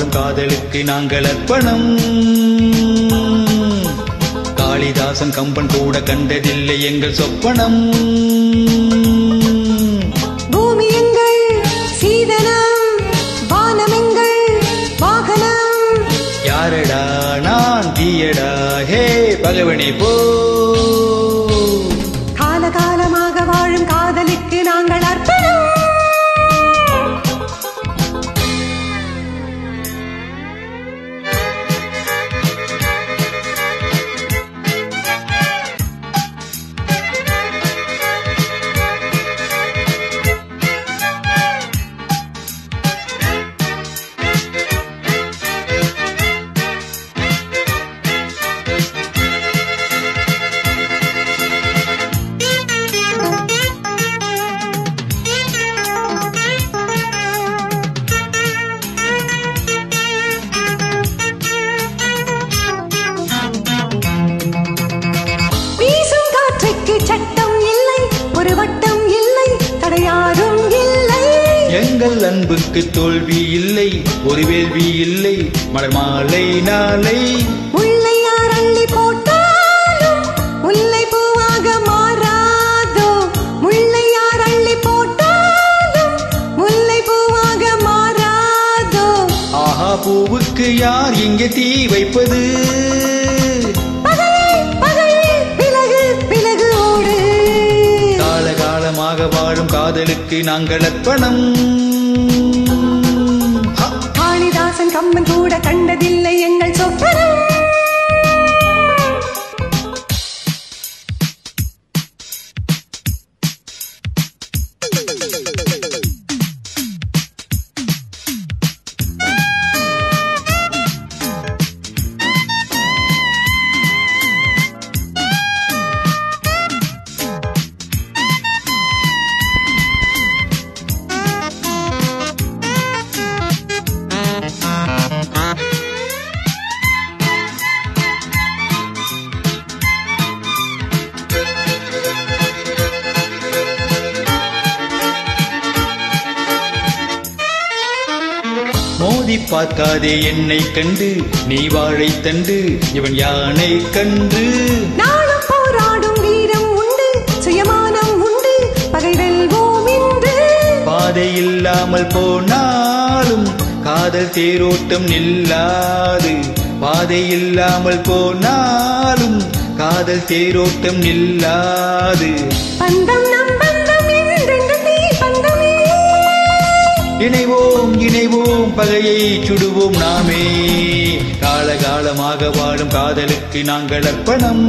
வாழும் காதலுக்கு நாங்கள் அர்ப்பணம் காளிதாசன் கம்பன் கூட கண்டதில்லை எங்கள் சொப்பனம் பூமி எங்கள் சீதனம் வானம் எங்கள் வாகனம் யாரடா நான் தீயடா ஹே பகவனே போ காலகாலமாக வாழும் காதலுக்கு நாங்கள் அர்ப்பணம் வீசும் காற்றுக்கு சட்டம் இல்லை ஒரு வட்டம் இல்லை தடையாரும் இல்லை எங்கள் அன்புக்கு தோல்வி இல்லை ஒரு வேள்வி இல்லை மலர் மாலை நாளை முல்லை யார் அள்ளி போட்டாலும் முல்லை பூவாக மாறாதோ முல்லை யார் அள்ளி போட்டாலும் முல்லை பூவாக மாறாதோ ஆஹா பூவுக்கு யார் இங்கே தீ வைப்பது பகையே பகையே விலகு விலகு ஓடு காலகாலமாக வாழும் காதலுக்கு நாங்கள் அர்ப்பணம் ஹா! காளிதாசன் கம்மன் கூட கண்டதில்லை எங்கள் சொப்பனம் மோதி பார்க்காதே என்னை கண்டு நீ வாழை தண்டு இவன் யானை கண்டு நாளும் போராடும் வீரம் உண்டு சுயமானம் உண்டு பகை வெல்வோம் இன்று பாதை இல்லாமல் போனாலும் காதல் தேரோட்டம் நில்லாது பாதை இல்லாமல் போனாலும் காதல் தேரோட்டம் நில்லாது பந்தம் நம் பந்தம் என்றென்றும் நீ பந்தமே இணைவோம் இணைவோம் பகையை சுடுவோம் நாமே காலகாலமாக வாழும் காதலுக்கு நாங்கள் அர்ப்பணம்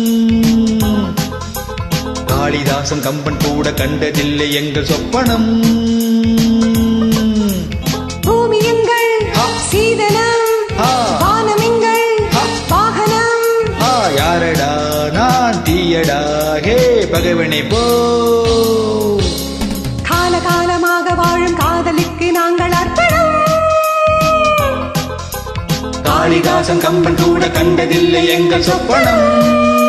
காளிதாசன் கம்பன் கூட கண்டதில்லை எங்கள் சொப்பனம் பூமி எங்கள் ஆ. சீதனம் ஆ. வானம் எங்கள் ஆ. வாகனம் ஆ யாரடா நான் தீயடா ஹே பகவனே போ காலகாலமாக வாழும் காதலுக்கு நாங்கள் அர்ப்பணம் காளிதாசன் கம்பன் கூட கண்டதில்லை எங்கள் சொப்பனம்